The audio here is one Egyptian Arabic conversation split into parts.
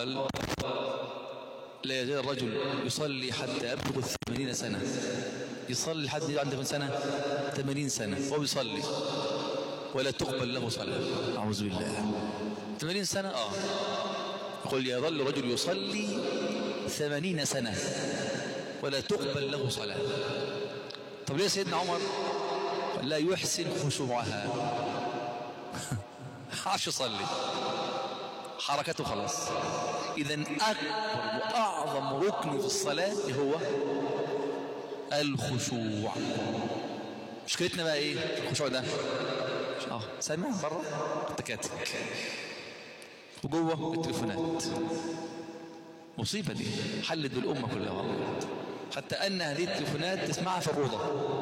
قال لا يزال الرجل يصلي حتى يبلغ الثمانين سنة يصلي لحد يبقى عنده كم سنة ثمانين سنة وهو بيصلي ولا تقبل له صلاة أعوذ بالله ثمانين سنة آه يقول يظل الرجل يصلي ثمانين سنة ولا تقبل له صلاة طب ليه سيدنا عمر قال لا يحسن خشوعها عارف يصلي حركته خلاص اذا اكبر واعظم ركن في الصلاه هو الخشوع مشكلتنا بقى ايه في الخشوع ده اه سامع بره التكاتك وجوه التليفونات مصيبه دي حلت بالامه كلها والله حتى ان هذه التليفونات تسمعها في الروضه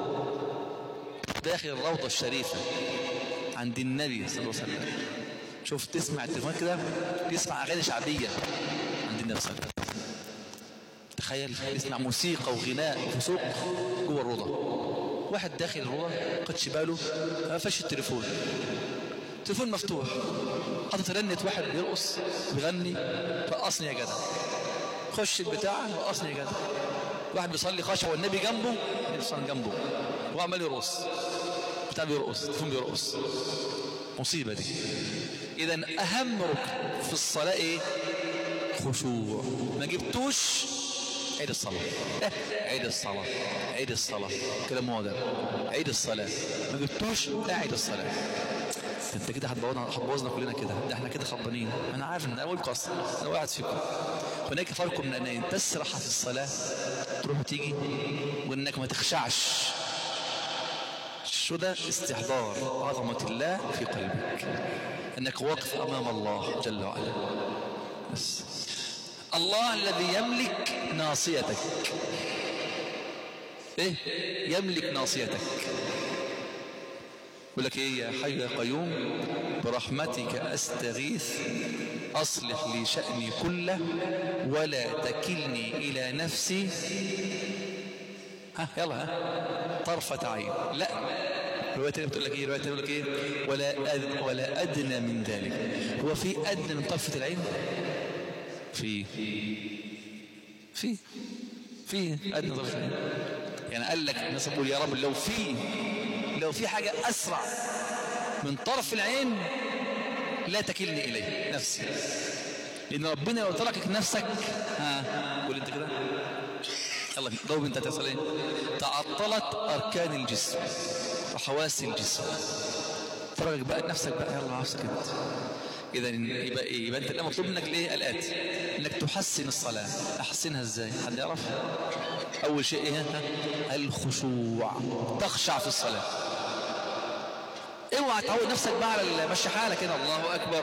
داخل الروضه الشريفه عند النبي صلى الله عليه وسلم شوف تسمع التليفون كده يسمع اغاني شعبيه عند النبي صلى الله عليه وسلم تخيل يسمع موسيقى وغناء وفسوق جوه الروضه واحد داخل الروضه قدش باله ما فيش التليفون التليفون مفتوح حاطط رنة واحد بيرقص بيغني رقصني يا جدع خش البتاع رقصني يا جدع واحد بيصلي خشع والنبي جنبه النبي صلى جنبه هو عمال يرقص بتاع بيرقص التليفون بيرقص مصيبة دي إذا أهم ركن في الصلاة إيه؟ خشوع ما جبتوش عيد الصلاة عيد الصلاة عيد الصلاة كلام واضح عيد الصلاة ما جبتوش لا عيد الصلاة انت كده هتبوظنا هتبوظنا كلنا كده ده احنا كده خربانين انا عارف ان انا اقول قصر انا واحد فيكم هناك فرق من ان تسرح في الصلاه تروح وتيجي وانك ما تخشعش شو ده استحضار عظمة الله في قلبك انك واقف امام الله جل وعلا بس الله الذي يملك ناصيتك ايه يملك ناصيتك يقول لك ايه يا حي يا قيوم برحمتك استغيث اصلح لي شأني كله ولا تكلني الى نفسي ها يلا ها طرفة عين لا رواية تانية بتقول لك ايه رواية تانية بتقول لك ايه ولا أد ولا ادنى من ذلك هو في ادنى من طرفة العين في في في ادنى طرفة العين يعني قال لك الناس تقول يا رب لو في لو في حاجة اسرع من طرف العين لا تكلني اليه نفسي لان ربنا لو تركك نفسك ها قول انت كده يلا جاوب انت تصل ايه تعطلت اركان الجسم وحواس الجسم تركك بقى نفسك بقى يلا نفسك انت اذا يبقى ايه يبقى انت الان مطلوب منك الايه الاتي انك تحسن الصلاه احسنها ازاي حد يعرف اول شيء ايه ها؟ الخشوع تخشع في الصلاه اوعى تعود نفسك بقى على مشي حالك كده الله اكبر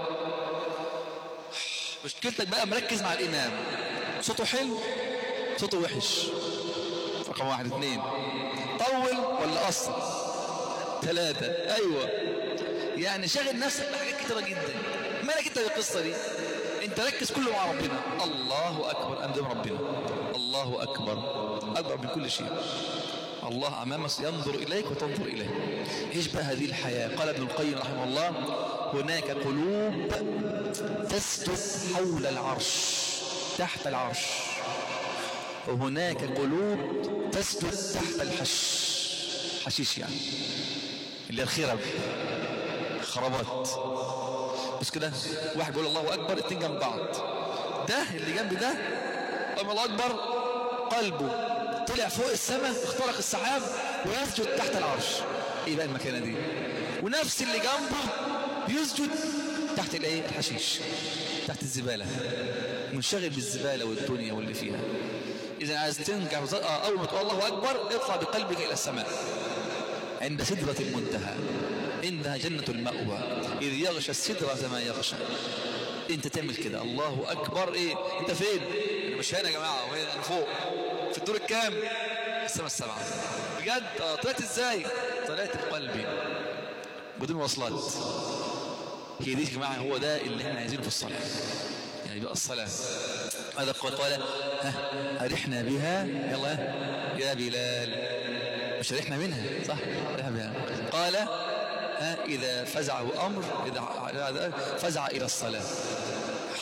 مشكلتك بقى مركز مع الامام صوته حلو صوته وحش رقم واحد اثنين طول ولا قصر ثلاثة ايوه يعني شاغل نفسك بحاجات كتيرة جدا مالك انت بالقصة دي انت ركز كله مع ربنا الله اكبر امام ربنا الله اكبر اكبر من كل شيء الله امامك ينظر اليك وتنظر اليه ايش بقى هذه الحياة قال ابن القيم رحمه الله هناك قلوب تسجد حول العرش تحت العرش وهناك قلوب تسجد تحت الحش حشيش يعني اللي الخرب خرابات بس كده واحد يقول الله اكبر اتنين جنب بعض ده اللي جنب ده اما الله اكبر قلبه طلع فوق السماء اخترق السحاب ويسجد تحت العرش ايه بقى المكانه دي ونفس اللي جنبه يسجد تحت الايه الحشيش تحت الزباله منشغل بالزباله والدنيا واللي فيها اذا عايز تنجح اول ما تقول الله اكبر اطلع بقلبك الى السماء عند سدرة المنتهى إنها جنة المأوى إذ يغشى السدرة ما يغشى أنت تعمل كده الله أكبر إيه أنت فين أنا مش هنا يا جماعة وين أنا فوق في الدور الكام السماء السبعة بجد آه طلعت إزاي طلعت بقلبي بدون وصلات هي دي يا جماعة هو ده اللي احنا عايزينه في الصلاة يعني بقى الصلاة ماذا قال قال ها أرحنا بها يلا يا بلال مش رحنا منها صح رحنا بها قال ها إذا فزعه أمر إذا فزع إلى الصلاة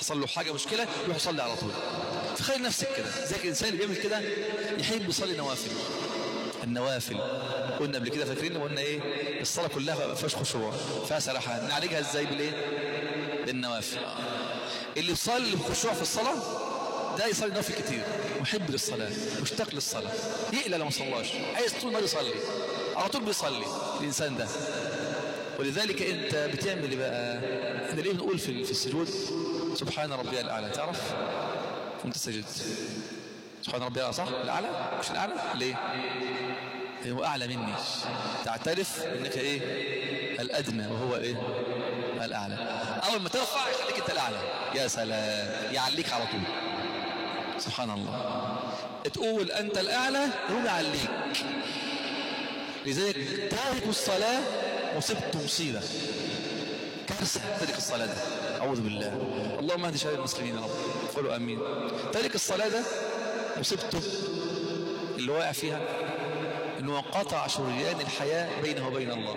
حصل له حاجة مشكلة يروح يصلي على طول تخيل نفسك كده زي الإنسان اللي بيعمل كده يحب يصلي نوافل النوافل قلنا قبل كده فاكرين قلنا ايه الصلاة كلها ما فيهاش خشوع فيها سرحان نعالجها ازاي بالايه بالنوافل اللي يصلي بخشوع في الصلاة ده يصلي نوافل كتير محب للصلاة مشتاق للصلاة يقلق لو ما صلاش عايز طول ما يصلي على طول بيصلي الإنسان ده ولذلك انت بتعمل بقى احنا ليه بنقول في في السجود سبحان ربي الاعلى تعرف وانت سجدت سبحان ربي الاعلى صح الاعلى مش الاعلى ليه هو اعلى مني تعترف انك ايه الادنى وهو ايه الاعلى اول ما ترفع يخليك انت الاعلى يا سلام يعليك على طول سبحان الله تقول انت الاعلى هو يعليك لذلك تارك الصلاه مصيبته مصيبة كارثة تارك الصلاة ده أعوذ بالله اللهم اهد شباب المسلمين يا رب قولوا أمين تارك الصلاة ده مصيبته اللي واقع فيها انه قطع شريان الحياة بينه وبين الله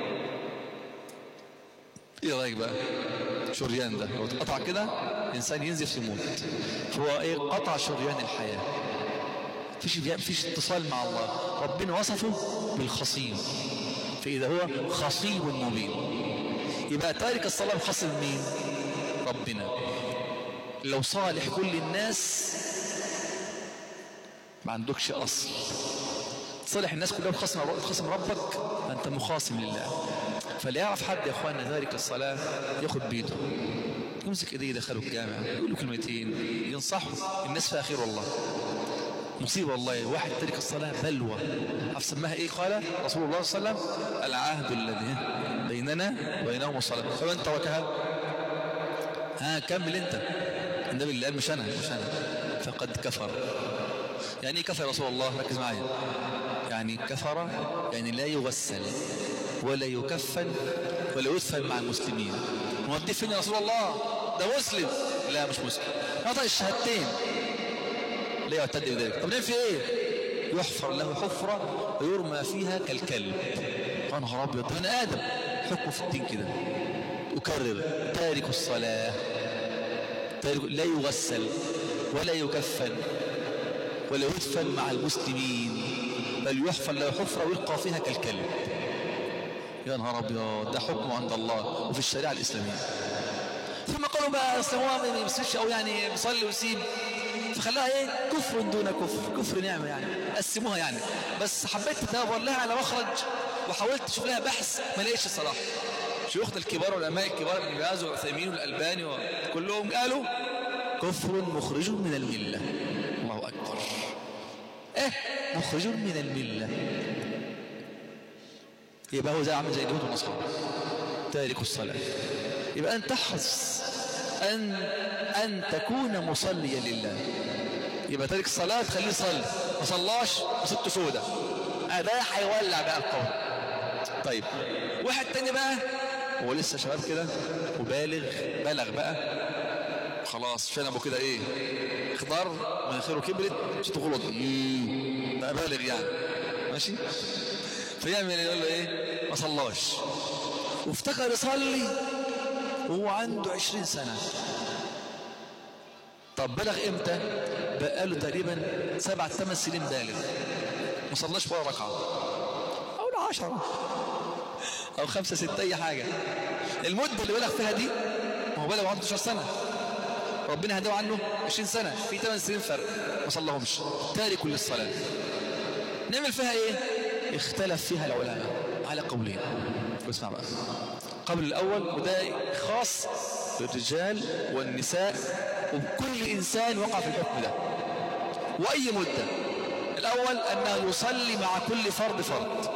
ايه رايك بقى شريان ده لو اتقطع كده انسان ينزف يموت فهو ايه قطع شريان الحياة فيش فيش اتصال مع الله ربنا وصفه بالخصيم فإذا هو خصيب مبين يبقى تارك الصلاة مخصم مين ربنا لو صالح كل الناس ما عندكش أصل صالح الناس كلها بخصم بخصم ربك أنت مخاصم لله فلا يعرف حد يا أخواننا تارك الصلاة ياخد بيده يمسك ايديه يدخله الجامع يقول له كلمتين ينصحه الناس في اخير والله مصيبة والله واحد ترك الصلاة بلوى عارف سماها ايه قال رسول الله صلى الله عليه وسلم العهد الذي بيننا وبينهم الصلاة فمن تركها ها كمل انت النبي اللي قال مش انا مش انا فقد كفر يعني ايه كفر يا رسول الله ركز معايا يعني كفر يعني لا يغسل ولا يكفن ولا يدفن مع المسلمين موديه فين يا رسول الله ده مسلم لا مش مسلم نطق الشهادتين لا يعتد بذلك طب نعمل في ايه يحفر له حفرة ويرمى فيها كالكلب يا نهار ابيض ده بني ادم حكمه في الدين كده اكرر تارك الصلاة تارك لا يغسل ولا يكفن ولا يدفن مع المسلمين بل يحفر له حفرة ويلقى فيها كالكلب يا نهار ابيض ده حكمه عند الله وفي الشريعة الإسلامية ثم قالوا بقى اصل هو ما بيمسكش او يعني بيصلي ويسيب فخلاها ايه كفر دون كفر كفر نعمة يعني قسموها يعني بس حبيت تدور لها على مخرج وحاولت اشوف لها بحث ما لقيتش الصراحة شيوخنا الكبار والعلماء الكبار ابن باز والعثيمين والألباني وكلهم قالوا كفر مخرج من الملة الله أكبر ايه مخرج من الملة يبقى هو زي عامل زي اليهود والنصارى تارك الصلاة يبقى أن تحرص أن أن تكون مصليا لله يبقى تارك الصلاة تخليه يصلي ما صلاش وسبته سودة ده هيولع بقى القول طيب واحد تاني بقى هو لسه شباب كده وبالغ بلغ بقى خلاص شنبه كده ايه خضار مناخيره كبرت صوته غلط بقى بالغ يعني ماشي فيعمل يقول له ايه ما صلاش وافتكر يصلي وهو عنده عشرين سنة طب بلغ امتى بقى له تقريبا سبع ثمان سنين بالغ ما صلاش ولا ركعة او لا عشرة او خمسة ستة اي حاجة المدة اللي بلغ فيها دي ما هو بلغ عنده 12 سنة ربنا هداه عنه 20 سنة في 8 سنين فرق ما صلىهمش تارك للصلاة نعمل فيها ايه اختلف فيها العلماء على قولين اسمع بقى قبل الأول وده خاص بالرجال والنساء وكل إنسان وقع في الحكم ده وأي مدة الأول أنه يصلي مع كل فرد فرد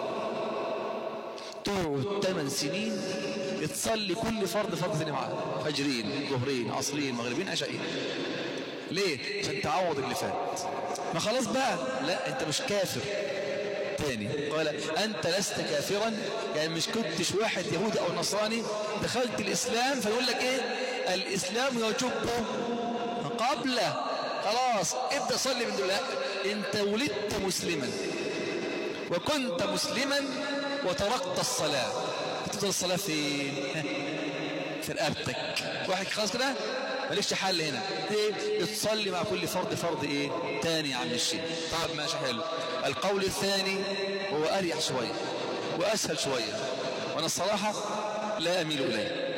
تقعد 8 سنين تصلي كل فرد فرد ثاني معاه فجرين ظهرين عصرين مغربين عشائين ليه عشان تعوض اللي فات ما خلاص بقى لا انت مش كافر تاني قال أنت لست كافرا يعني مش كنتش واحد يهودي أو نصراني دخلت الإسلام فيقول لك إيه الإسلام يجب قبله خلاص ابدأ صلي من دول أنت ولدت مسلما وكنت مسلما وتركت الصلاة تفضل الصلاة فين في رقبتك واحد خلاص كده مالكش حل هنا ايه تصلي مع كل فرد فرض ايه تاني يا عم الشيخ طب ماشي حلو القول الثاني هو اريح شويه واسهل شويه وانا الصراحه لا اميل اليه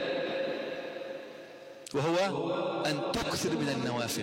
وهو ان تكثر من النوافل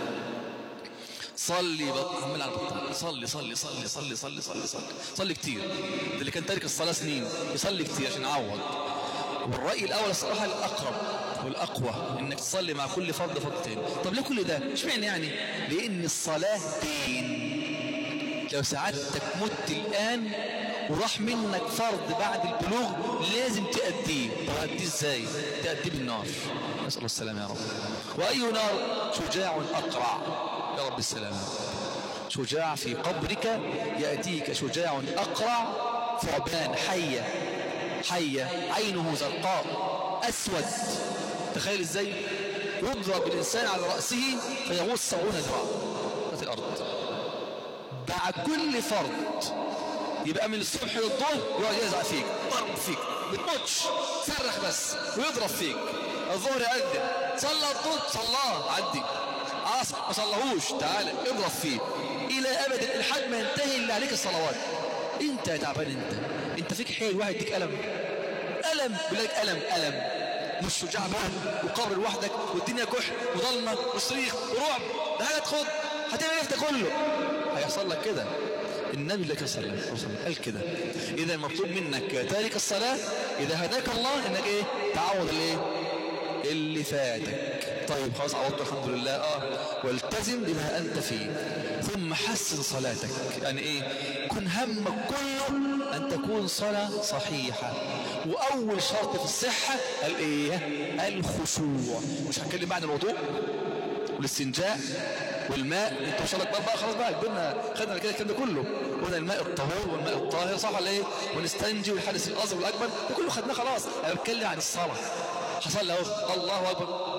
صلي عمال على بطال صلي صلي صلي صلي صلي صلي صلي صلي كتير ده اللي كان تارك الصلاه سنين يصلي كتير عشان يعوض والراي الاول الصراحه الاقرب والاقوى انك تصلي مع كل فرض فرض تاني طب ليه كل ده اشمعنى يعني لان الصلاه دين لو سعادتك مت الان وراح منك فرض بعد البلوغ لازم تأديه تأديه ازاي تأديه بالنار نسأل الله السلامة يا رب وأي نار شجاع أقرع يا رب السلامة شجاع في قبرك يأتيك شجاع أقرع ثعبان حية حية عينه زرقاء أسود تخيل ازاي يضرب الإنسان على رأسه فيغوص سبعون ذراع في الأرض مع كل فرض يبقى من الصبح للظهر يقعد يزعق فيك ضرب فيك بتموتش صرخ بس ويضرب فيك الظهر يقدم صلى الظهر صلاه عدي عصر ما صلهوش تعالى اضرب فيه الى ابد لحد ما ينتهي اللي عليك الصلوات انت يا تعبان انت انت فيك حيل واحد يديك الم الم بلاك الم الم مش شجاع بقى وقبر لوحدك والدنيا كحل وضلمه وصريخ ورعب ده حاجه تخض هتعمل ايه ده كله هيحصل لك كده النبي لك صلى الله عليه وسلم قال كده اذا المطلوب منك تارك الصلاه اذا هداك الله انك ايه تعوض الايه اللي فاتك طيب خلاص عوضت الحمد لله اه والتزم بما انت فيه ثم حسن صلاتك يعني ايه كن همك كله ان تكون صلاة صحيحة واول شرط في الصحة الايه الخشوع مش هتكلم بعد الوضوء والاستنجاء والماء انت ما شاء الله بقى خلاص بقى كبرنا خدنا كده الكلام ده كله قلنا الماء الطهور والماء الطاهر صح ولا ايه ونستنجي والحدث الاصغر والاكبر ده كله خدناه خلاص انا بتكلم عن الصلاه حصل اهو الله اكبر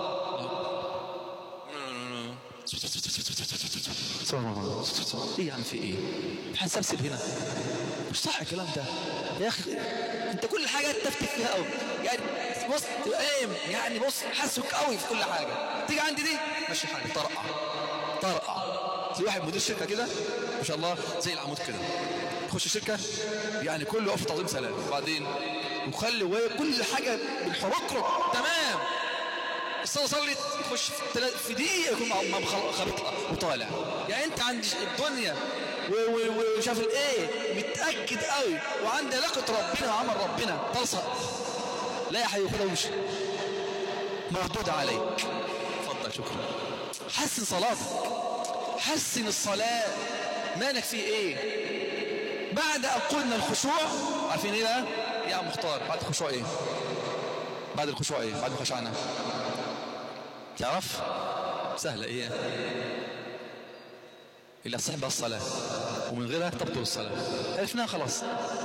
ايه يا عم في ايه هنسبسب هنا مش صح الكلام ده يا اخي انت كل حاجه تفتك فيها قوي يعني بص تبقى قايم يعني بص حاسك قوي في كل حاجه تيجي عندي دي ماشي حالي طرقع طرقع في واحد مدير شركه كده ما شاء الله زي العمود كده يخش الشركه يعني كله وقف تعظيم سلام وبعدين وخلي كل حاجه بالحركرك تمام الصلاة صلت يخش في, في دقيقة يكون ما خلطها وطالع يعني انت عند الدنيا وشاف الايه متأكد قوي وعند علاقة ربنا وعمل ربنا تلصق لا يا حبيبي خدها ومشي مردود عليك اتفضل شكرا حسن صلاتك حسن الصلاة مالك في ايه بعد ان قلنا الخشوع عارفين ايه بقى يا مختار بعد الخشوع ايه بعد الخشوع ايه بعد خشعنا تعرف سهلة ايه اللي صح بها الصلاة ومن غيرها تبطل الصلاة عرفناها خلاص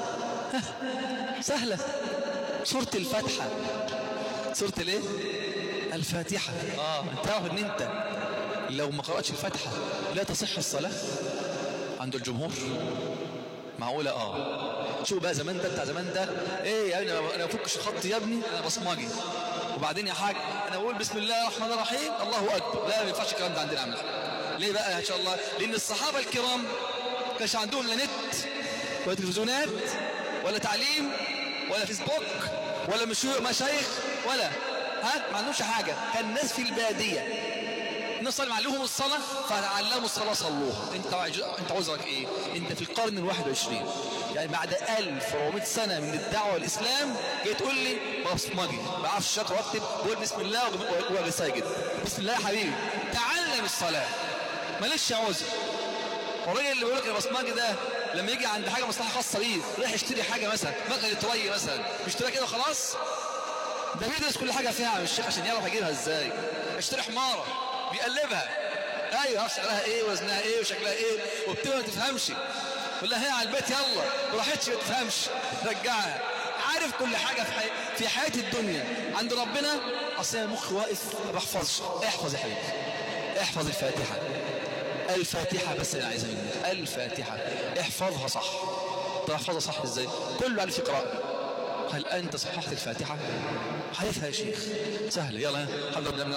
سهلة سورة الفاتحة سورة الايه الفاتحة اه انت تعرف ان انت لو ما قرأتش الفاتحة لا تصح الصلاة عند الجمهور معقولة اه شوف بقى زمان ده بتاع زمان ده ايه يا ابني انا بفكش الخط يا ابني انا بصمجي وبعدين يا حاج انا بقول بسم الله الرحمن الرحيم الله اكبر لا ما ينفعش الكلام ده عندنا عمل ليه بقى ان شاء الله لان الصحابه الكرام كانش عندهم لا نت ولا تلفزيونات ولا تعليم ولا فيسبوك ولا مشايخ ولا ها ما عندهمش حاجه كان الناس في الباديه الناس صلى عليهم الصلاة فتعلموا الصلاة صلوها انت انت عذرك ايه انت في القرن الواحد وعشرين يعني بعد 1400 سنة من الدعوة والإسلام جاي تقول لي بصمجي ما بعرفش اقرا واكتب بقول بسم الله وهو ساجد بسم الله يا حبيبي تعلم الصلاة مالكش عذر الراجل اللي بيقول لك البصمجي ده لما يجي عند حاجة مصلحة خاصة بيه رايح يشتري حاجة مثلا مكنة ري مثلا بيشتريها كده خلاص ده بيدرس كل حاجة فيها عن الشيخ عشان يعرف يجيبها ازاي اشتري حمارة بيقلبها ايوه عارف سعرها ايه وزنها ايه وشكلها ايه وبتبقى ما تفهمش يقول لها هي على البيت يلا ما راحتش ما تفهمش رجعها عارف كل حاجه في حي... في حياه الدنيا عند ربنا اصل المخ واقف ما بحفظش احفظ يا حبيبي احفظ الفاتحه الفاتحه بس اللي عايزها منك الفاتحه احفظها صح تحفظها صح ازاي كله عارف يقرا هل أنت صححت الفاتحة حدثها يا شيخ سهل يلا الحمد لله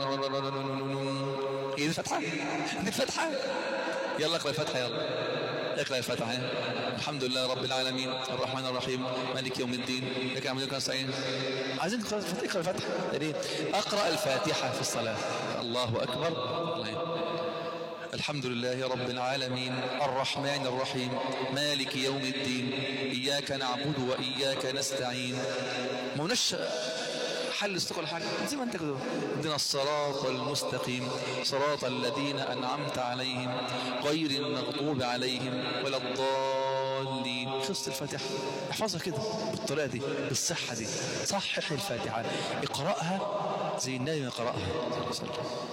هي دي الفاتحة دي الفاتحة يلا اقرأ الفاتحة يلا اقرأ الفاتحة الحمد لله رب العالمين الرحمن الرحيم مالك يوم الدين لك عمل لك نستعين عايزين اقرأ الفاتحة اقرأ الفاتحة في الصلاة الله أكبر الله الحمد لله رب العالمين الرحمن الرحيم مالك يوم الدين إياك نعبد وإياك نستعين منش حل استقل حاجة زي ما انت كده اهدنا الصراط المستقيم صراط الذين أنعمت عليهم غير المغضوب عليهم ولا الضالين خص الفاتحة احفظها كده بالطريقة دي بالصحة دي صحح الفاتحة اقرأها زي النبي ما قرأها صلى الله عليه وسلم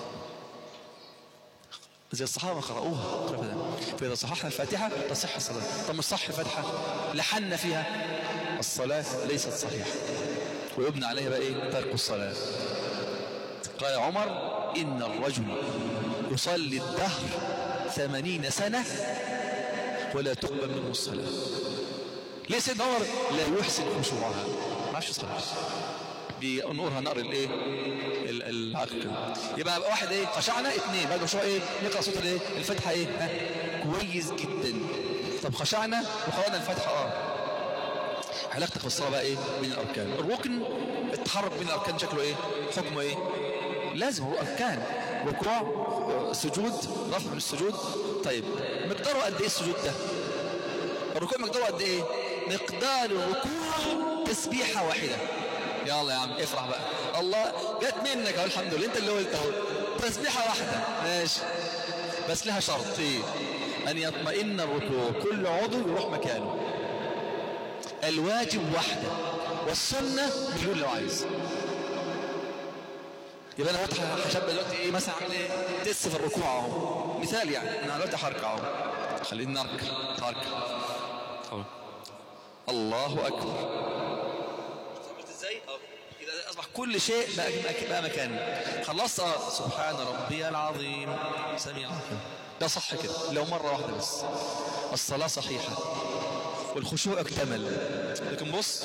زي الصحابة قرأوها فإذا صححنا الفاتحة تصح الصلاة طب مش صح الفاتحة لحن فيها الصلاة ليست صحيحة ويبنى عليها بقى إيه ترك الصلاة قال عمر إن الرجل يصلي الدهر ثمانين سنة ولا تقبل منه الصلاة ليه سيدنا عمر لا يحسن خشوعها ما عرفش يصلي بنورها نار الايه العقل كده يبقى واحد ايه خشعنا اثنين بعد مشروع ايه نقرا صوت الايه الفاتحه ايه ها كويس جدا طب خشعنا وقرانا الفاتحه اه علاقتك بالصلاه بقى ايه بين الاركان الركن التحرك بين الاركان شكله ايه حكمه ايه لازم هو اركان ركوع سجود رفع من السجود طيب مقداره قد ايه السجود ده الركوع مقداره قد ايه مقدار الركوع تسبيحه واحده يلا يا عم افرح بقى الله جت منك اهو الحمد لله انت اللي قلت اهو تسبيحه واحده ماشي بس لها شرط ايه ان يطمئن الركوع كل عضو يروح مكانه الواجب واحده والسنه مليون لو عايز يبقى انا هشبه دلوقتي ايه مثلا اعمل ايه تس في الركوع اهو مثال يعني انا دلوقتي هركع اهو خليني نركع هركع الله اكبر ازاي اذا اصبح كل شيء بقى, بقى مكانه خلصت اه سبحان ربي العظيم سميع العظيم ده صح كده لو مرة واحدة بس الصلاة صحيحة والخشوع اكتمل لكن بص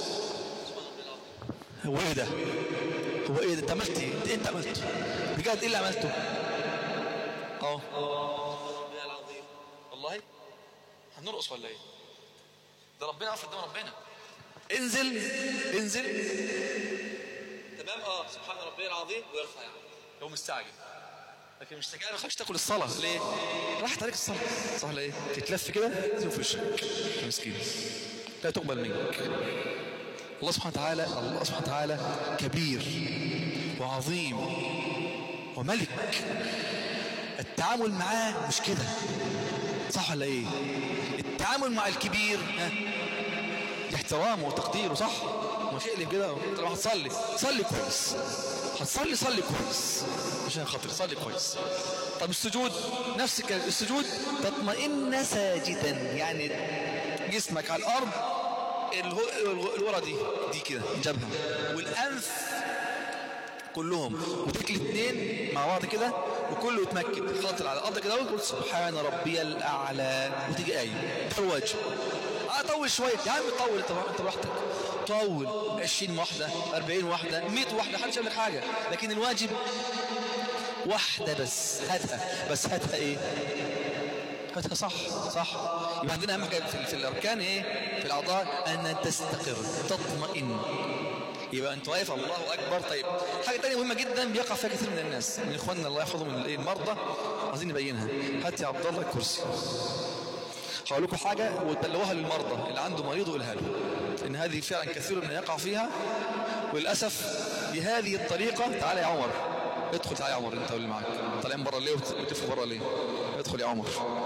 هو ايه ده هو ايه ده انت عملت ايه انت عملته بجد ايه اللي عملته اه العظيم والله هنرقص ولا ايه ده ربنا عارف قدام ربنا انزل انزل تمام اه سبحان ربي العظيم ويرفع يعني لو مستعجل لكن مش تجاه ما تاكل الصلاه ليه راحت عليك الصلاه صح ولا ايه تتلف كده تزوم في وشك مسكين لا تقبل منك الله سبحانه وتعالى الله سبحانه وتعالى كبير وعظيم وملك التعامل معاه مش كده صح ولا ايه التعامل مع الكبير ها احترامه وتقديره صح مش اقلب كده انت لو هتصلي صلي كويس هتصلي صلي كويس عشان خاطر صلي كويس طب السجود نفس السجود تطمئن ساجدا يعني جسمك على الارض الورا دي دي كده الجبهه والانف كلهم وتكل اثنين مع بعض كده وكله يتمكن خاطر على الارض كده وتقول سبحان ربي الاعلى وتيجي قايم ده الواجب اطول شويه يا عم طول انت انت براحتك طول 20 واحده 40 واحده 100 واحده محدش يقول لك حاجه لكن الواجب واحده بس هاتها بس هاتها ايه هاتها صح صح يبقى عندنا اهم حاجه في, في الاركان ايه في الاعضاء ان تستقر تطمئن يبقى انت واقف الله اكبر طيب حاجه ثانيه مهمه جدا بيقع فيها كثير من الناس من اخواننا الله يحفظهم من المرضى عايزين نبينها هات يا عبد الله الكرسي هقول لكم حاجة وتبلغوها للمرضى اللي عنده مريض وقولها له إن هذه فعلا كثير من يقع فيها وللأسف بهذه الطريقة تعالى يا عمر ادخل تعالى يا عمر انت واللي معاك طالعين بره ليه وتفوا بره ليه ادخل يا عمر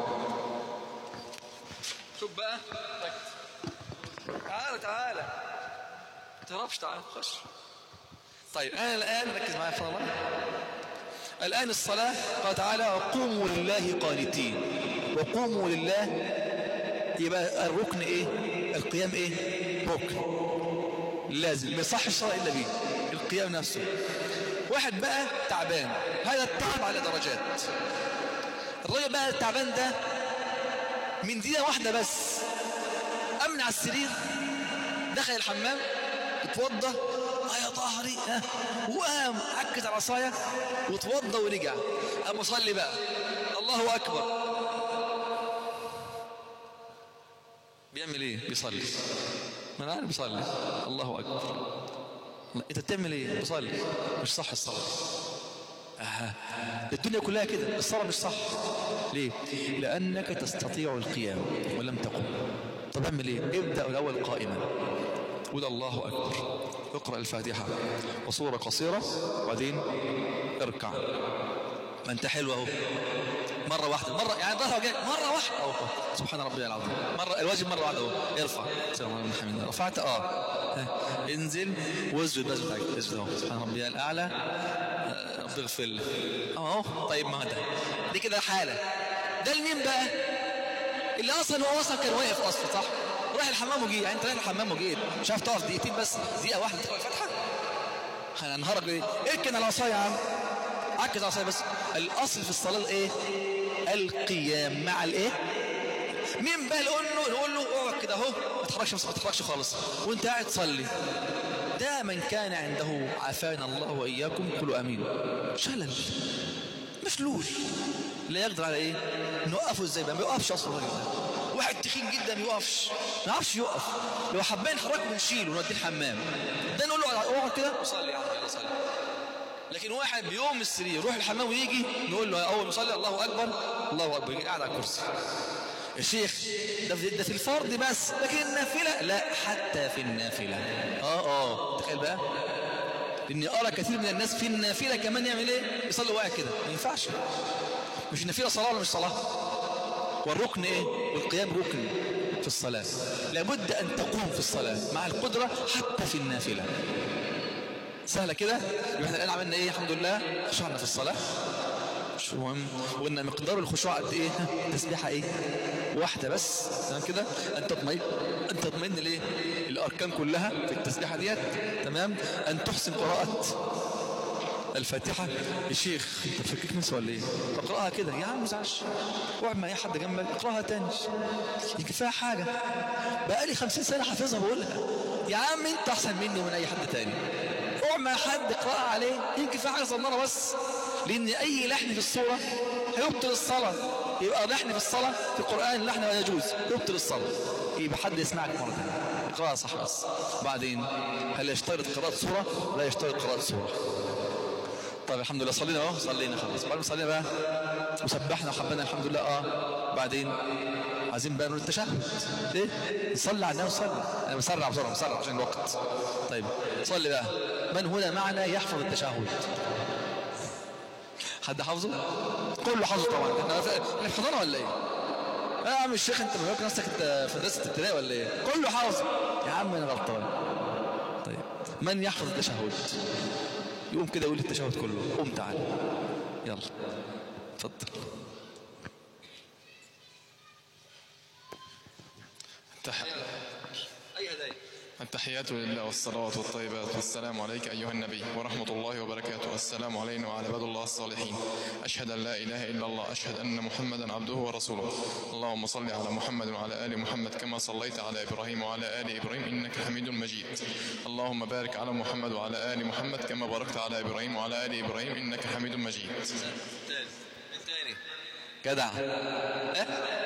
شوف بقى تعالى تعالى ما تهربش تعالى خش طيب انا الان ركز معايا في الله الان الصلاه قال تعالى قوموا لله قانتين وقوموا لله يبقى الركن ايه القيام ايه ركن لازم ما يصح الصلاه الا بيه القيام نفسه واحد بقى تعبان هذا التعب على درجات الراجل بقى التعبان ده من دقيقه واحده بس امن على السرير دخل الحمام اتوضى اه يا طهري ها وقام عكت على العصايه واتوضى ورجع قام اصلي بقى الله اكبر بيعمل ايه بيصلي ما انا عارف بيصلي الله اكبر انت بتعمل ايه بصلي مش صح الصلاه آه. الدنيا كلها كده الصلاه مش صح ليه لانك تستطيع القيام ولم تقم طب اعمل ايه ابدا الاول قائما قول الله اكبر اقرا الفاتحه وصوره قصيره وبعدين اركع ما انت حلو اهو مرة واحدة مرة يعني ظهره جاي مرة واحدة أهو سبحان ربي العظيم مرة الواجب مرة واحدة أهو ارفع سبحان الله الحمد رفعت اه ها. انزل واسجد بس بتاعك اسجد اهو سبحان ربي الأعلى آه، رب اغفر لي اهو طيب ما ده دي كده حالة ده لمين بقى اللي اصلا هو اصلا كان واقف اصلا صح رايح الحمام وجي يعني انت رايح الحمام وجيت مش عارف تقف دقيقتين بس دقيقة واحدة تقرا الفاتحة هنهرج ليه اركن على العصاية يا عم عكس على العصاية بس الاصل في الصلاة الايه القيام مع الايه مين بقى نقول له نقول له اقعد كده اهو ما تتحركش بس ما تتحركش خالص وانت قاعد تصلي ده من كان عنده عافانا الله واياكم كلوا امين شلل مفلول لا يقدر على ايه نوقفه ازاي بقى ما يوقفش اصلا الراجل ده واحد تخين جدا ما يوقفش ما يعرفش يوقف لو حبين نحركه بنشيله ونوديه الحمام ده نقول له اقعد كده وصلي يا عم يلا صلي لكن واحد بيقوم من السرير يروح الحمام ويجي نقول له اول ما يصلي الله اكبر الله اكبر يجي قاعد على الكرسي الشيخ ده في, ده في الفرض بس لكن النافله لا حتى في النافله اه اه تخيل بقى اني ارى كثير من الناس في النافله كمان يعمل ايه يصلي واقع كده ما ينفعش مش النافله صلاه ولا مش صلاه والركن ايه والقيام ركن في الصلاه لابد ان تقوم في الصلاه مع القدره حتى في النافله سهلة كده يبقى احنا الآن عملنا ايه الحمد لله خشعنا في الصلاة مش مهم وقلنا مقدار الخشوع قد ايه تسبيحة ايه واحدة بس تمام كده ان تطمئن ان تطمئن ليه الاركان كلها في التسبيحة ديت تمام ان تحسن قراءة الفاتحة يا شيخ انت فكرك نسوى ولا ايه اقراها كده يا عم ما تزعلش اقعد مع اي حد جنبك اقراها تاني يمكن فيها حاجة بقالي خمسين سنة حافظها بقولها يا عم انت احسن مني ومن اي حد تاني اقعد مع حد اقراها عليه يمكن فيها حاجة صغيرة بس لان اي لحن في الصورة هيبطل الصلاة يبقى لحن في الصلاة في القرآن اللحن لا يجوز يبطل الصلاة يبقى حد يسمعك مرة ثانية اقراها صح بس بعدين هل يشترط قراءة سورة لا يشترط قراءة سورة طيب الحمد لله صلينا اهو صلينا خلاص بعد ما صلينا بقى وسبحنا وحبنا الحمد لله اه بعدين عايزين بقى نقول التشهد ليه نصلي على النبي صلي انا بسرع بسرعه بسرعه عشان الوقت طيب صلي بقى من هنا معنا يحفظ التشهد حد حافظه كله حافظه طبعا احنا احنا في حضانه ولا ايه يا عم الشيخ انت فاكر نفسك انت في مدرسه ابتدائي ولا ايه كله حافظ يا عم انا غلطان طيب من يحفظ التشهد يقوم كده يقول التشهد كله قوم تعال يلا اتفضل تح... اي هدايا التحيات لله والصلوات والطيبات والسلام عليك أيها النبي ورحمة الله وبركاته السلام علينا وعلى عباد الله الصالحين أشهد أن لا إله إلا الله أشهد أن محمدا عبده ورسوله اللهم صل على محمد وعلى آل محمد كما صليت على إبراهيم وعلى آل إبراهيم إنك حميد مجيد اللهم بارك على محمد وعلى آل محمد كما باركت على إبراهيم وعلى آل إبراهيم إنك حميد مجيد تاني التاني جدع اه؟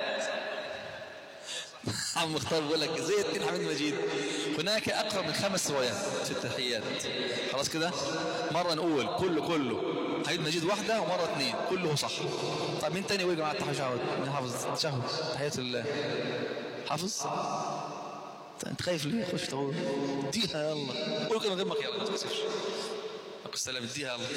عم مختار بيقول لك زي الدين حميد مجيد هناك اقرب من خمس روايات في التحيات خلاص كده مره نقول كله كله حميد مجيد واحده ومره اثنين كله صح طب مين تاني يقول يا جماعه التشهد مين حافظ التشهد تحيات الله حافظ انت خايف ليه خش تقول اديها يلا قول كده من غير ما يلا ما تكسفش السلام اديها يلا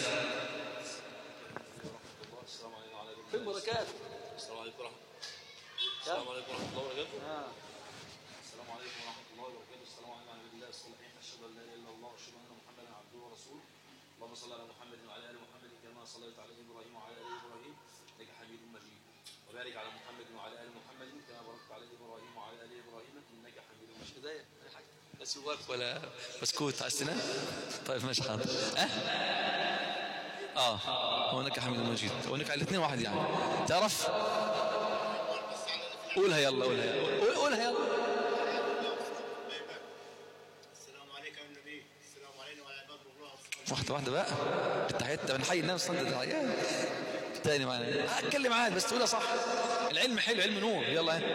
فين بركات السلام عليكم ورحمة السلام عليكم ورحمة الله وبركاته. السلام عليكم ورحمة الله وبركاته. السلام عليكم على الله الصالحين أشهد أن لا إله إلا الله وأشهد أن محمدا عبده ورسوله. اللهم صل على محمد وعلى آل محمد كما صليت على إبراهيم وعلى آل إبراهيم إنك حميد مجيد. وبارك على محمد وعلى آل محمد كما باركت على إبراهيم وعلى آل إبراهيم إنك حميد مجيد. هدايا أي حاجة بس جواك ولا بسكوت عايز تنام طيب ماشي حاضر اه اه هناك حميد مجيد هناك على الاثنين واحد يعني تعرف قولها يلا قولها يلا قول- قولها يلا واحدة واحدة بقى التحيات ده بنحيي الناس صندة التحيات تاني معانا اتكلم عادي بس تقولها صح العلم حلو علم نور يلا ها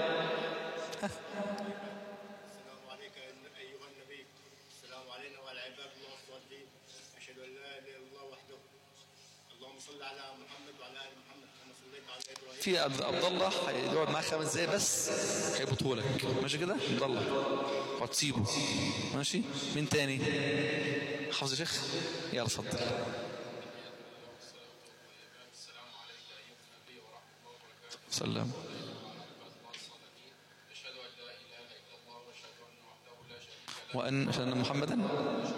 السلام عليك أيها النبي السلام علينا وعلى عباد الله الصالحين أشهد أن لا إله إلا الله وحده اللهم صل على محمد وعلى آل محمد كما صليت على إبراهيم في عبد عبد الله هيقعد معاك خمس دقايق بس هيبطوا لك ماشي كده عبد الله هتسيبه ماشي مين تاني حافظ يا شيخ يلا اتفضل سلام وأن أشهد أن محمدا اللهم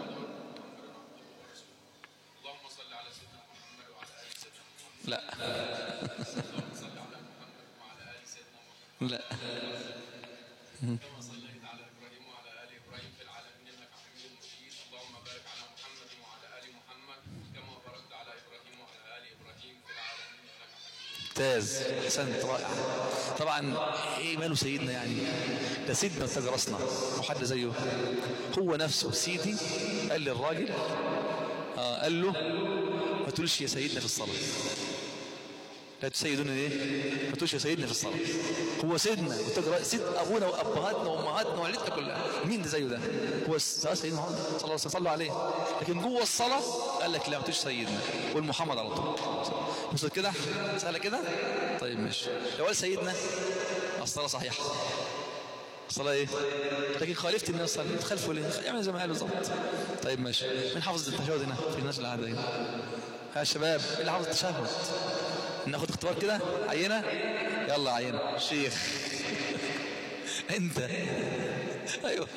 صل على سيدنا محمد وعلى ال سيدنا محمد لا اللهم صل على محمد وعلى ال سيدنا محمد لا كما صليت على ابراهيم وعلى ال ابراهيم في العالمين انك حميد مجيد اللهم بارك على محمد وعلى ال محمد كما باركت على ابراهيم وعلى ال ابراهيم في العالمين انك حميد ممتاز احسنت رائع طبعا ايه ماله سيدنا يعني ده سيدنا تاج راسنا وحد زيه هو نفسه سيدي قال للراجل آه قال له ما تقولش يا سيدنا في الصلاه لا تسيدون ايه ما تقولش يا سيدنا في الصلاه هو سيدنا وتاج رأس- سيد ابونا وابهاتنا وامهاتنا وعيلتنا كلها مين ده زيه ده هو س- سيدنا محمد صلى الله عليه وسلم صلوا عليه لكن جوه الصلاه قال لك لا ما تقولش سيدنا قول محمد على طول بص كده سهله كده طيب ماشي لو قال سيدنا الصلاه صحيحه الصلاه ايه لكن خالفت الناس صلى الله تخالفوا ليه اعمل زي ما قال بالظبط طيب ماشي مين حافظ التشهد هنا في الناس اللي قاعده هنا ها يا شباب مين اللي حافظ التشهد ناخد اختبار كده عينه يلا عينه شيخ انت ايوه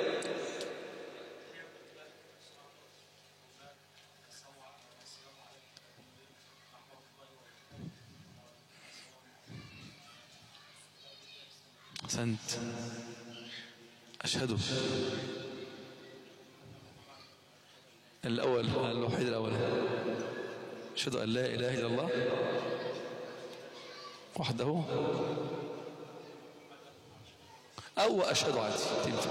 احسنت اشهد الاول الوحيد الاول اشهد ان لا اله الا الله وحده او اشهد عادي تنفع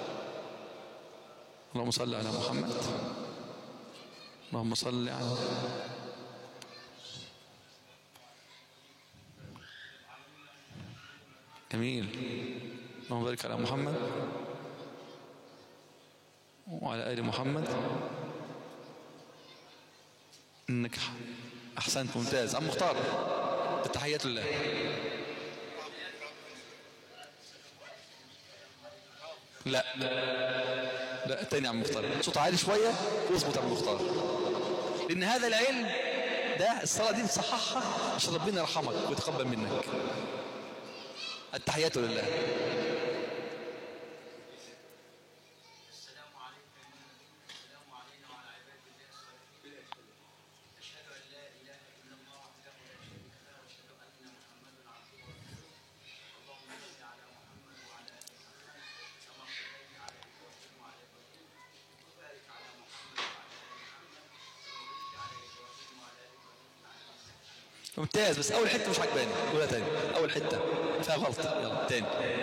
اللهم صل على محمد اللهم صل على جميل اللهم بارك على محمد وعلى ال محمد انك احسنت ممتاز عم مختار التحيات لله لا لا التاني يا عم مختار صوت عالي شويه واظبط يا عم مختار لان هذا العلم ده الصلاه دي تصححها عشان ربنا يرحمك ويتقبل منك التحيات لله السلام عليك السلام علينا وعلى عباد الله الصالحين أشهد أن لا إله إلا الله وحده لا شريك له وأشهد أن محمدا عبده ورسوله اللهم صل على محمد وعلى آل محمد كما صليت على إبراهيم وعلى إبراهيم وبارك على محمد وعلى آل محمد كما باركت على إبراهيم وعلى آل إبراهيم في العالمين ممتاز بس اول حته مش عجباني قولها تاني اول حته فيها غلط يلا تاني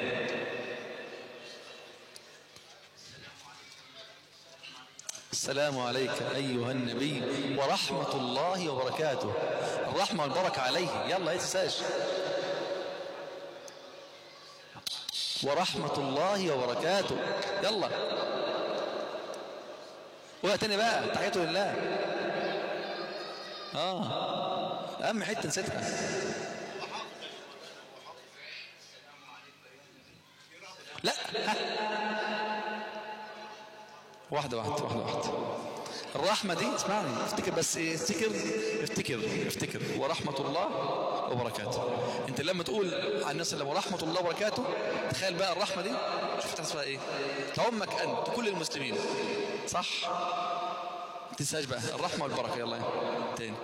السلام عليك ايها النبي ورحمه الله وبركاته الرحمه والبركه عليه يلا يا تنساش ورحمه الله وبركاته يلا قولها تاني بقى تحياته لله اه اهم حته نسيتها لا ها. واحدة واحدة واحدة واحدة الرحمة دي اسمعني افتكر بس ايه افتكر افتكر افتكر ورحمة الله وبركاته انت لما تقول عن الناس اللي ورحمة الله وبركاته تخيل بقى الرحمة دي شوف تحسبها ايه تعمك انت كل المسلمين صح ما تنساش بقى الرحمة والبركة يلا تاني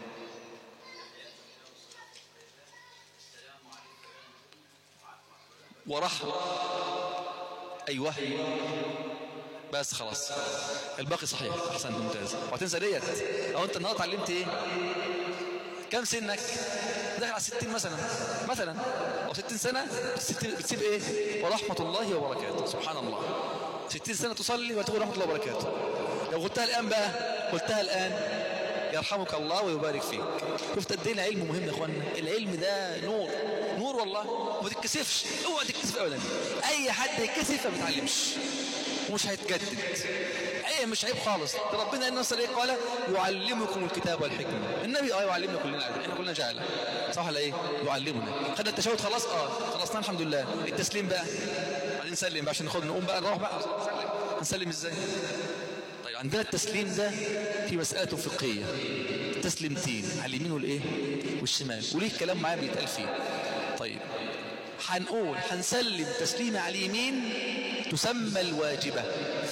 ورحمة أيوه بس خلاص الباقي صحيح أحسنت ممتاز وهتنسى ديت أو أنت النهارده اتعلمت إيه؟ كم سنك؟ داخل على 60 مثلا مثلا أو 60 سنة بتسيب, بتسيب إيه؟ ورحمة الله وبركاته سبحان الله 60 سنة تصلي وتقول رحمة الله وبركاته لو قلتها الآن بقى قلتها الآن يرحمك الله ويبارك فيك شفت قد ايه العلم مهم يا اخوانا العلم ده نور نور والله وما تتكسفش اوعى تتكسف ابدا اي حد يتكسف ما بيتعلمش ومش هيتجدد ايه مش عيب خالص ده ربنا ان ايه قال يعلمكم الكتاب والحكمه النبي اه يعلمنا كلنا عادي. احنا كلنا جهله صح ولا ايه يعلمنا خدنا التشهد خلاص اه خلصنا الحمد لله التسليم بقى بعدين نسلم بقى عشان ناخد نقوم بقى نروح بقى نسلم هنسلم ازاي طيب عندنا التسليم ده في مسألة فقهية تسليمتين على اليمين والايه والشمال وليه كلام معاه بيتقال فيه طيب هنقول هنسلم تسليمة على اليمين تسمى الواجبة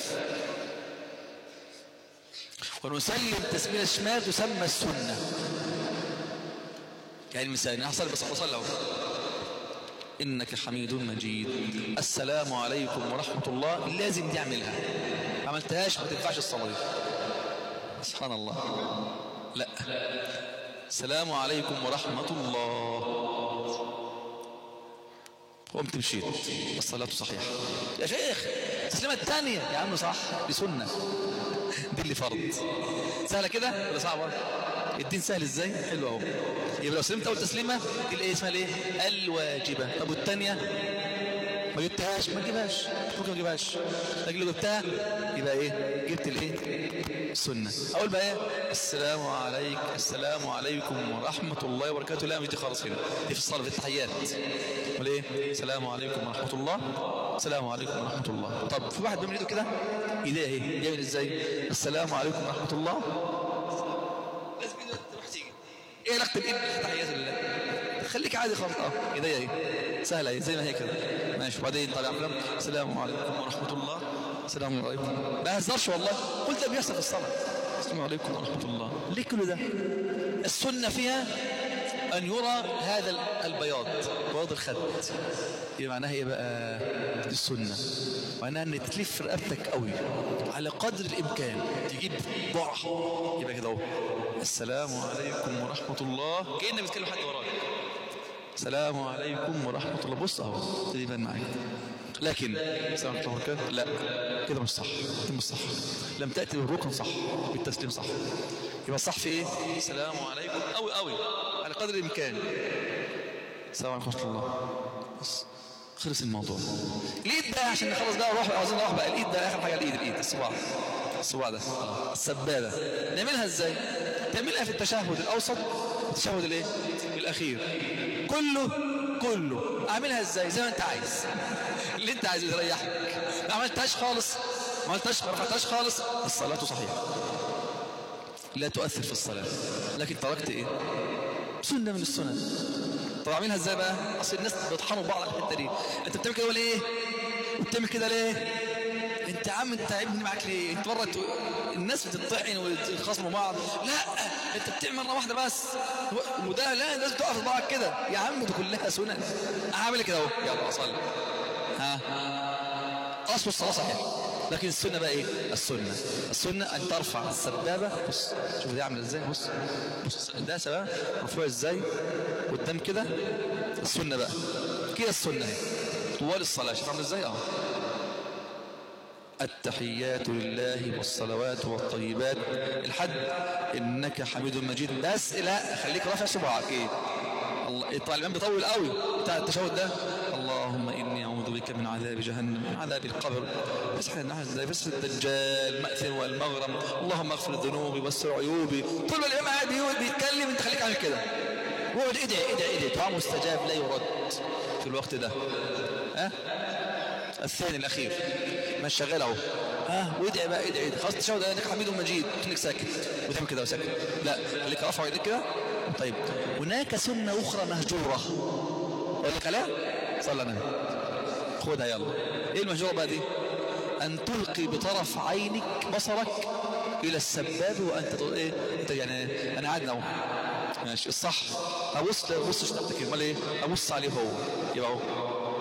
ونسلم تسليمة الشمال تسمى السنة يعني مثال انا هصلي بس بصلي اهو انك حميد مجيد السلام عليكم ورحمة الله لازم دي اعملها ما عملتهاش ما تنفعش الصلاة دي سبحان الله لا السلام عليكم ورحمة الله قمت مشيت الصلاة صحيحة يا شيخ التسليمة الثانية يا عم صح دي سنة دي اللي فرض سهلة كده ولا صعبة الدين سهل ازاي حلو اهو يبقى لو سلمت اول تسليمة دي الايه اسمها الايه الواجبة طب والثانية ما جبتهاش ما تجيبهاش ممكن ما تجيبهاش لكن لو جبتها يبقى ايه جبت الايه السنة اول بقى ايه السلام عليك السلام عليكم ورحمة الله وبركاته لا مش دي خالص هنا دي في الصلاة في التحيات ولا ايه السلام عليكم ورحمة الله السلام عليكم ورحمة الله طب في واحد بيعمل ايده كده ايديه اهي بيعمل ازاي السلام عليكم ورحمة الله لازم ايده تروح تيجي ايه علاقة الايد بالتحيات لله خليك عادي خالص اه ايديا اهي سهله اهي زي ما هي كده ماشي وبعدين طالع فيلم السلام عليكم ورحمه الله السلام عليكم ما هزرش والله قلت ده بيحصل في الصلاه السلام عليكم ورحمه الله ليه كل ده السنه فيها ان يرى هذا البياض بياض الخد يبقى معناها ايه بقى دي السنه معناها ان تلف رقبتك قوي على قدر الامكان تجيب ضع يبقى كده اهو السلام عليكم ورحمه الله كانك بتكلم حد وراك السلام عليكم ورحمة الله بص اهو تقريبا معاك لكن السلام عليكم ورحمة الله لا كده مش صح كده مش صح لم تأتي بالركن صح بالتسليم صح يبقى الصح في ايه السلام عليكم قوي قوي على قدر الامكان السلام عليكم ورحمة الله بس خلص الموضوع الايد ده عشان نخلص بقى نروح عاوزين نروح بقى الايد ده اخر حاجه الايد الايد الصباع الصباع ده السبابه نعملها ازاي تعملها في التشهد الاوسط والتشهد الايه الاخير كله كله اعملها ازاي زي ما انت عايز اللي انت عايزه يريحك ما عملتهاش خالص ما عملتهاش ما رفعتهاش خالص الصلاه صحيحه لا تؤثر في الصلاه لكن تركت ايه سنه من السنن طب اعملها ازاي بقى اصل الناس بيطحنوا بعض على الحته دي انت بتعمل كده ليه وبتعمل كده ليه انت يا عم انت ابني معاك ليه انت مره الناس بتطحن ويتخاصموا بعض لا انت بتعمل مره واحده بس وده لا الناس بتقف في بعض كده يا عم دي كلها سنن اعمل كده اهو يلا اصلي ها اصل الصلاه صحيحه لكن السنة بقى ايه السنة السنة ان ترفع السبابة بص شوف دي عاملة ازاي بص بص ده سبابة مرفوع ازاي قدام كده السنة بقى كده السنة اهي طوال الصلاة شوف عاملة ازاي اهو التحيات لله والصلوات والطيبات الحد انك حميد مجيد بس لا خليك رافع صباعك ايه الله طبعا الامام بيطول قوي بتاع التشهد ده اللهم اني اعوذ بك من عذاب جهنم من عذاب القبر مسح النحس مسح الدجال مأثم والمغرم اللهم اغفر ذنوبي واستر عيوبي طول ما الامام قاعد بيتكلم انت خليك عامل كده واقعد ادعي ادعي ادعي دعاء مستجاب لا يرد في الوقت ده ها الثاني الاخير مش شغال اهو ها وادعي بقى ادعي ادعي خلاص تشهد انك حميد مجيد خليك ساكت وتعمل كده وساكت لا خليك رافع ايديك كده طيب هناك سنه اخرى مهجوره اقول لك عليها صلى النبي خدها يلا ايه المهجوره بقى دي ان تلقي بطرف عينك بصرك الى السباب وانت تقول ايه انت يعني انا قاعد اهو ماشي الصح ابص لا ابصش تحتك امال ايه ابص عليه هو يبقى هو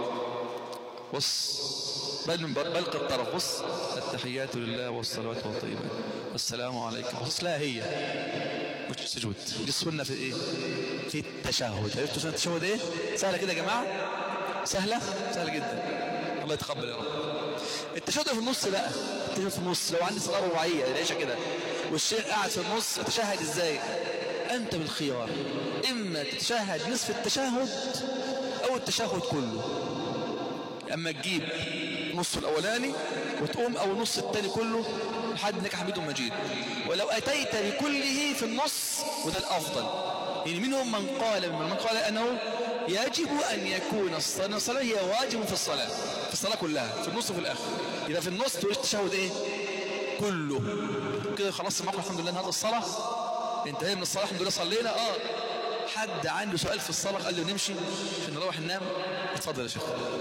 بص بل من بلق الطرف بص التحيات لله والصلوات والطيبات السلام عليكم بص لا هي مش سجود دي السنه في ايه في التشهد عرفتوا سنه التشهد ايه سهله كده يا جماعه سهله سهله جدا الله يتقبل يا رب التشهد في النص بقى التشهد في النص لو عندي صلاه رباعيه العيشه كده والشيخ قاعد في النص يتشهد ازاي انت بالخيار اما تتشهد نصف التشهد او التشهد كله اما تجيب نص الاولاني وتقوم او النص الثاني كله لحد انك حميد مجيد ولو اتيت بكله في النص وده الافضل يعني منهم من قال من قال انه يجب ان يكون الصلاه الصلاة هي واجب في الصلاه في الصلاه كلها في النص وفي الاخر يبقى في النص تقول التشهد ايه كله كده خلاص معكم الحمد لله هذا الصلاه انتهينا من الصلاه الحمد لله صلينا اه حد عنده سؤال في الصلاه قال له نمشي عشان نروح ننام اتفضل يا شيخ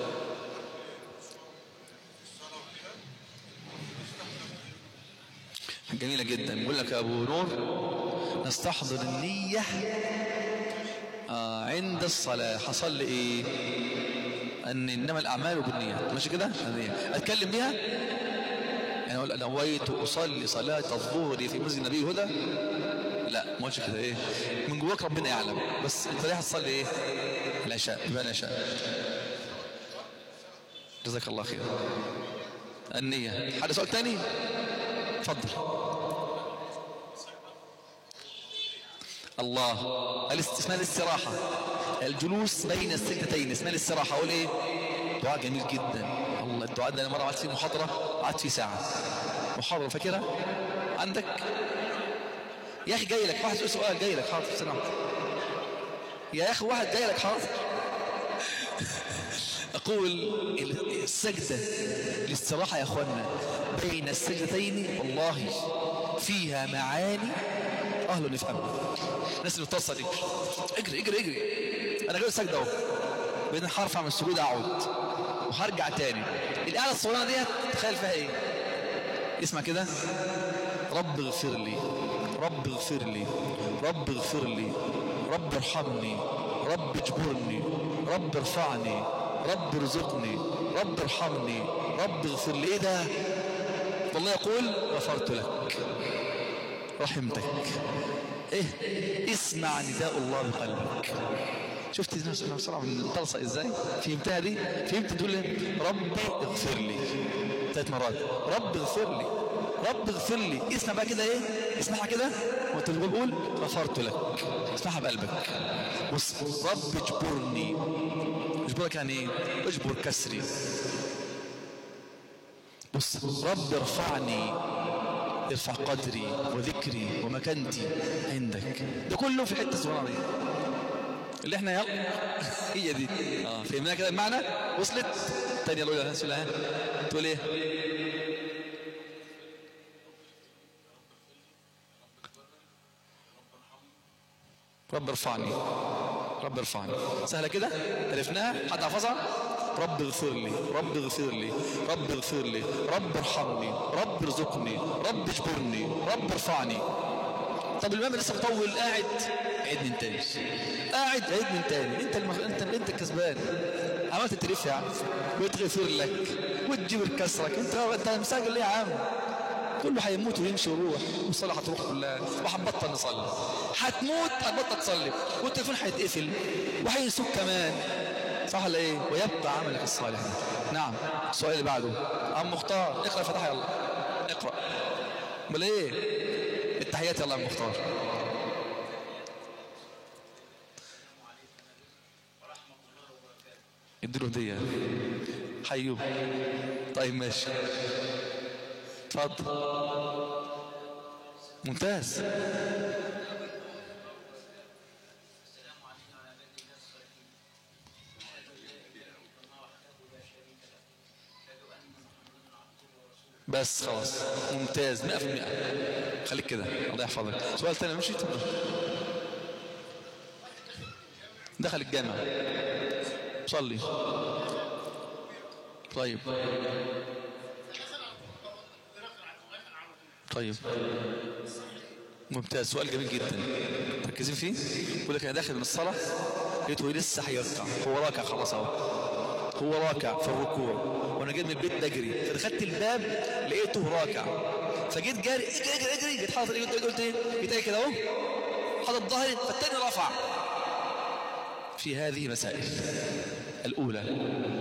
جميلة جدا بيقول لك يا أبو نور نستحضر النية آه عند الصلاة حصل لي إيه أن إنما الأعمال بالنيات ماشي كده النية. أتكلم بيها يعني أقول نويت أصلي صلاة الظهر في مسجد النبي الهدى لا ما قلتش كده إيه من جواك ربنا يعلم بس أنت رايح تصلي إيه العشاء يبقى العشاء جزاك الله خير النية حد سؤال تاني تفضل الله الاست- اسمها الاستراحة الجلوس بين السجدتين اسمها الاستراحة اقول ايه دعاء جميل جدا الله الدعاء ده انا مرة قعدت فيه محاضرة قعدت فيه ساعة محاضرة فاكرها عندك يا اخي جاي لك واحد يسأل سؤال جاي لك حاضر سلام يا اخي واحد جاي لك حاضر أقول السجدة الاستراحة يا أخوانا بين السجدتين والله فيها معاني أهل نفهمها الناس اللي بتصل اجري اجري اجري اجري أنا جاي السجدة أهو بعدين هرفع من السجود أقعد وهرجع تاني الآلة الصغيرة ديت تخيل فيها إيه اسمع كده رب اغفر لي رب اغفر لي رب اغفر لي رب ارحمني رب اجبرني رب ارفعني رب ارزقني رب ارحمني رب اغفر لي ايه ده والله يقول غفرت لك رحمتك ايه اسمع نداء الله بقلبك شفت الناس بسرعه بنطلصق ازاي فهمتها دي فهمت تقول إيه؟ ربي اغفر لي ثلاث مرات رب اغفر لي رب اغفر لي اسمع بقى كده ايه اسمعها كده وانت بتقول قول غفرت لك اسمعها بقلبك بص رب اجبرني اجبرك يعني ايه اجبر كسري بص رب ارفعني ارفع قدري وذكري ومكانتي عندك ده كله في حته صغيره دي اللي احنا يلا هي دي اه فهمنا كده المعنى وصلت تاني يلا قولها بسم الله تقول ايه رب ارفعني رب ارفعني سهله كده عرفناها حد حفظها رب اغفر لي رب اغفر لي رب اغفر لي رب ارحمني رب ارزقني رب اجبرني رب ارفعني طب الامام لسه مطول قاعد عيد من تاني قاعد عيد من تاني انت المخ... انت انت الكسبان عملت تريف يا عم ويتغفر لك وتجيب كسرك انت انت مساجل ليه يا عم كله هيموت ويمشي ويروح والصلاة هتروح كلها وهنبطل نصلي هتموت هتبطل تصلي والتليفون هيتقفل وهينسوك كمان صح ولا ايه ويبقى عملك الصالح نعم السؤال اللي بعده عم مختار اقرا فتح يلا اقرا امال ايه التحيات يلا يا عم مختار اديله هديه حيوب طيب ماشي اتفضل ممتاز السلام علينا وعلى عباد الله الصالحين أشهد أن لا إله إلا الله وحده لا شريك له أشهد أن محمدا عبده ورسوله بس خلاص ممتاز 100% خليك كده الله يحفظك سؤال تاني مشي تفضل دخل الجامع صلي طيب طيب ممتاز سؤال جميل جدا مركزين فيه يقول لك انا داخل من الصلاه لقيته لسه هيركع هو راكع خلاص اهو هو راكع في الركوع وانا جيت من البيت بجري فدخلت الباب لقيته راكع فجيت جاري اجري اجري اجري جيت حاطط قلت قلت ايه جيت ايه كده اهو حاطط ظهري فالتاني رفع في هذه مسائل الاولى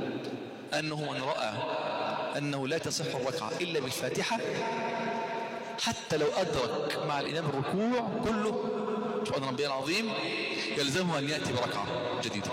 انه من راى انه لا تصح الركعه الا بالفاتحه حتى لو أدرك مع الإمام الركوع كله سبحان ربي العظيم يلزمه أن يأتي بركعة جديدة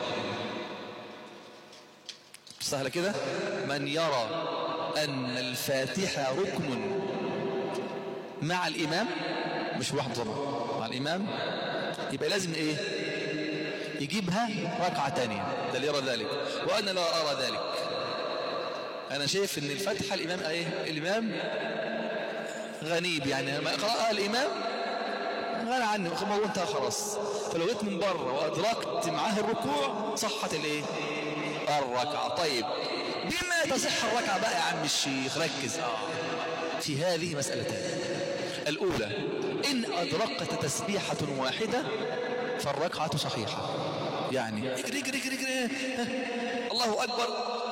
سهلة كده من يرى أن الفاتحة ركن مع الإمام مش واحد طبعا مع الإمام يبقى لازم إيه يجيبها ركعة تانية ده اللي يرى ذلك وأنا لا أرى ذلك أنا شايف أن الفاتحة الإمام إيه الإمام غنيب يعني لما قرأها الإمام غنى عنه خلاص انتهى خلاص فلو جيت من بره وأدركت معاه الركوع صحت الإيه الركعة طيب بما تصح الركعة بقى يا عم الشيخ ركز آه. في هذه مسألتين الأولى إن أدركت تسبيحة واحدة فالركعة صحيحة يعني اجري اجري اجري اجري الله أكبر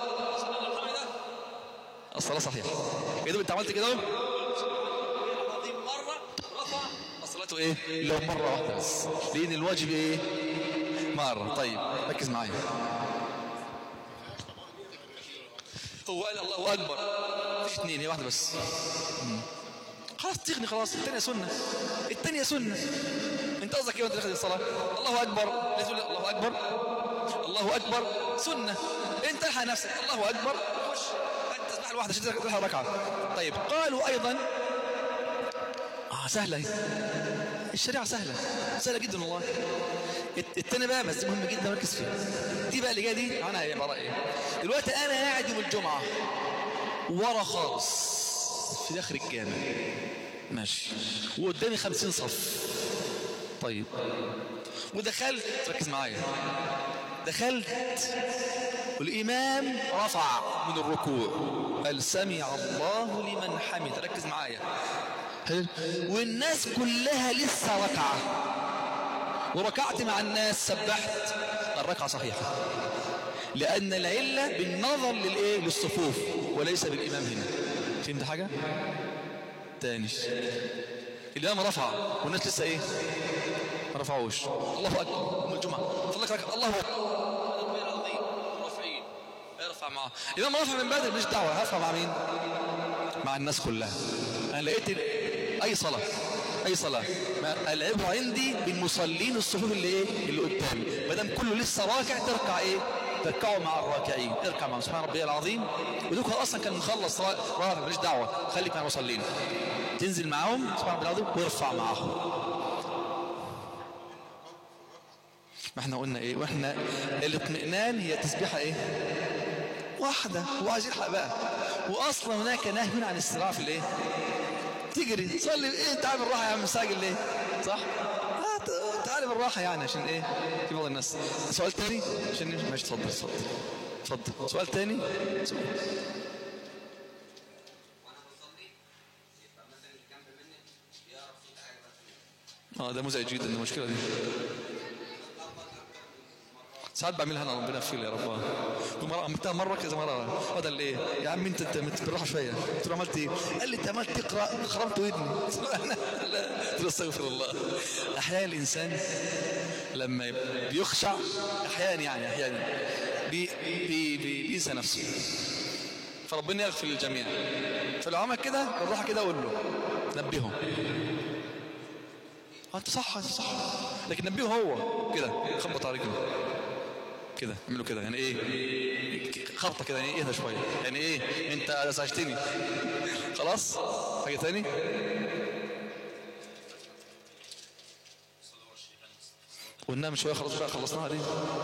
الصلاة صحيحة إذا أنت عملت كده مرة رفع الصلاة إيه لو مرة واحدة بس لأن الواجب إيه مرة طيب ركز معايا هو قال الله أكبر مفيش اثنين هي واحدة بس مم. خلاص تغني خلاص الثانية سنة الثانية سنة انت قصدك ايه وانت داخل الصلاة الله أكبر ليه تقول الله أكبر الله أكبر سنة انت الحق نفسك الله أكبر خش انت تسبح الواحدة عشان تلحق ركعة طيب قالوا أيضا اه سهلة هي. الشريعة سهلة سهلة جدا والله الت- التاني بقى بس مهم جدا ركز فيها دي بقى اللي جايه دي عنها ايه عباره ايه دلوقتي انا قاعد يوم الجمعه ورا خالص في داخل الجامع ماشي وقدامي خمسين صف طيب ودخلت ركز معايا دخلت والإمام رفع من الركوع قال سمع الله لمن حمد ركز معايا حلو والناس كلها لسه ركعة وركعت مع الناس سبحت الركعة صحيحة لأن العلة بالنظر للإيه للصفوف وليس بالإمام هنا فهمت حاجة تاني الإمام رفع والناس لسه إيه ما رفعوش الله أكبر يوم الجمعة فضلك ركعة الله أكبر ربنا العظيم رافعين ارفع معاه الإمام رفع من بدري مش دعوة هرفع مع مين مع الناس كلها أنا لقيت ال- أي صلاة أي صلاة ما العبرة عندي بالمصلين الصفوف اللي إيه اللي قدامي ما دام كله لسه راكع تركع إيه تركعوا مع الراكعين اركع مع سبحان ربي العظيم ودوك اصلا كان مخلص را- رافع ماليش دعوه خليك مع المصلين تنزل معاهم سبحان ربي العظيم وارفع معاهم ما احنا قلنا ايه واحنا الاطمئنان هي تسبيحه ايه واحده وعايز يلحق بقى واصلا هناك نهي عن السراع في الايه تجري صلي ايه تعال بالراحه يا عم ساجل ليه صح آه ت- تعال بالراحه يعني عشان ايه في بعض الناس سؤال تاني عشان ماشي اتفضل اتفضل اتفضل سؤال تاني سؤال. وانا بصلي يبقى مثلا اللي جنب مني يعرف صوت حاجه مثلا اه ده مزعج جدا ده المشكله دي ساعات بعملها انا ربنا يغفر لي يا رب مرة عملتها مره كذا مره هذا اللي ايه يا عم انت انت بالراحه شويه قلت له عملت ايه قال لي انت عملت تقرا خرمت ودني قلت له انا لا قلت له استغفر الله احيانا الانسان لما يبقى بيخشع احيانا يعني احيانا بي بي بي بينسى نفسه فربنا يغفر للجميع فلو عمل كده بالراحه كده اقول له نبهه آه، انت صح انت صح لكن نبيه هو كده خبط عليه كده كده اعمله كده يعني ايه خبطه كده يعني اهدى شويه يعني ايه انت ازعجتني خلاص حاجه تاني قلنا من شويه خلاص بقى خلصناها دي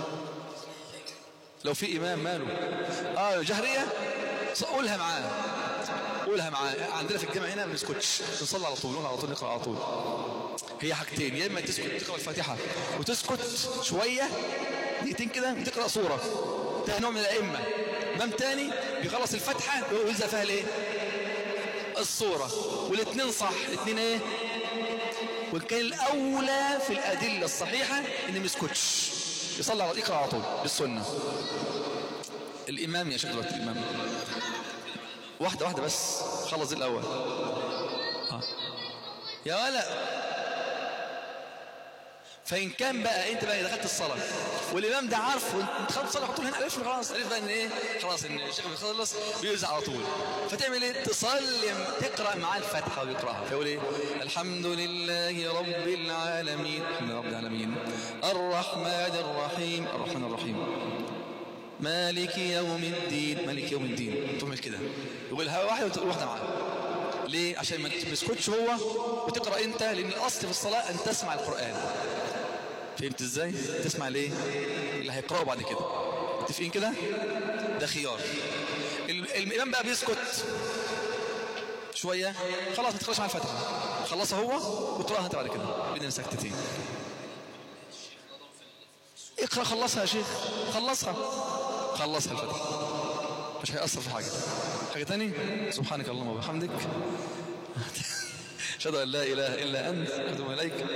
لو في امام ماله اه جهريه قولها معاه قولها معاه عندنا في الجامع هنا ما بنسكتش بنصلي على طول نقول على طول نقرا على طول هي حاجتين يا اما تسكت تقرا الفاتحه وتسكت شويه دقيقتين كده وتقرا سوره ده نوع من الائمه امام تاني بيخلص الفاتحه ويلزق فيها الايه الصوره والاثنين صح الاثنين ايه وكان الاولى في الادله الصحيحه ان ما يسكتش يصلي على يقرا على طول بالسنه الامام يا شيخ دلوقتي الامام واحده واحده بس خلص دي الاول آه. يا ولا فان كان بقى انت بقى دخلت الصلاه والامام ده عارفه انت دخلت الصلاه على طول هنا عرفت خلاص عرفت بقى ان ايه خلاص ان الشيخ بيخلص بيوزع على طول فتعمل ايه تصلي تقرا معاه الفاتحه ويقراها فيقول ايه الحمد لله رب العالمين الحمد لله رب العالمين الرحمن الرحيم الرحمن الرحيم مالك يوم الدين مالك يوم الدين تعمل كده يقولها واحده وتقول واحده معاه ليه عشان ما تسكتش هو وتقرا انت لان الاصل في الصلاه ان تسمع القران فهمت ازاي تسمع ليه اللي هيقراه بعد كده متفقين كده ده خيار ال- الامام بقى بيسكت شويه خلاص ما تقراش مع الفاتحه خلصها هو وتقراها انت بعد كده بين سكتتين اقرا خلصها يا شيخ خلصها خلصها الفتحة مش هيأثر في حاجة حاجة تاني سبحانك اللهم وبحمدك أشهد أن لا إله إلا أنت أتوب إليك